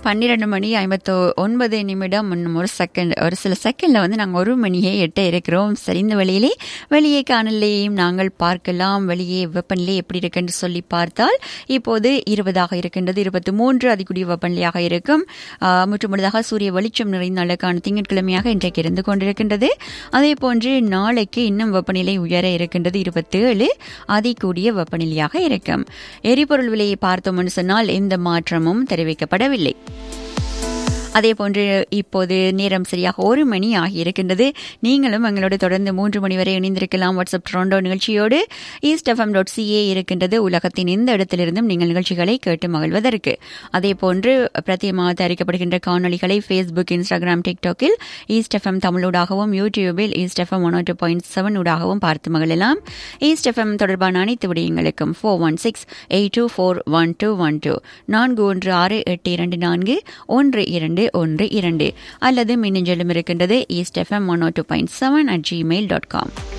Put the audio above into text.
பன்னிரெண்டு மணி ஐம்பத்தோ ஒன்பது நிமிடம் இன்னும் ஒரு செகண்ட் ஒரு சில செகண்டில் வந்து நாங்கள் ஒரு மணியே எட்ட இருக்கிறோம் சரி இந்த வெளியிலே வெளியே காணலையும் நாங்கள் பார்க்கலாம் வெளியே வெப்பநிலை எப்படி இருக்குன்னு சொல்லி பார்த்தால் இப்போது இருபதாக இருக்கின்றது இருபத்தி மூன்று அதிகூடிய வெப்பநிலையாக இருக்கும் ஆஹ், முற்றுமுழுதாக சூரிய வெளிச்சம் நிறைந்த அழகான திங்கட்கிழமையாக இன்றைக்கு இருந்து கொண்டிருக்கின்றது அதே போன்று நாளைக்கு இன்னும் வெப்பநிலை உயர இருக்கின்றது இருபத்தேழு அதிகூடிய வெப்பநிலையாக இருக்கும் எரிபொருள் விலையை பார்த்தோம்னு சொன்னால் எந்த மாற்றமும் தெரிவிக்கப்படவில்லை அதே போன்று இப்போது நேரம் சரியாக ஒரு மணி ஆகியிருக்கின்றது நீங்களும் எங்களோடு தொடர்ந்து மூன்று மணி வரை இணைந்திருக்கலாம் வாட்ஸ்அப் ட்ரோண்டோ நிகழ்ச்சியோடு ஈஸ்ட் எஃப்எம் டாட் சிஏ இருக்கின்றது உலகத்தின் எந்த இடத்திலிருந்தும் நீங்கள் நிகழ்ச்சிகளை கேட்டு மகிழ்வதற்கு அதே போன்று பிரத்தியமாக தயாரிக்கப்படுகின்ற காணொலிகளை ஃபேஸ்புக் இன்ஸ்டாகிராம் டிக்டாக்கில் ஈஸ்ட் எஃப்எம் தமிழூடாகவும் யூடியூபில் East FM one two point seven ஊடாகவும் பார்த்து மகிழலாம் ஈஸ்ட் எஃப்எம் தொடர்பான அனைத்து விடயங்களுக்கும் four one six eight two four one two one two நான்கு ஒன்று ஆறு எட்டு இரண்டு நான்கு ஒன்று இரண்டு ஒன்று இரண்டு அல்லது மின்னஞ்சலும் இருக்கின்றது East FM one two point seven at Gmail dot com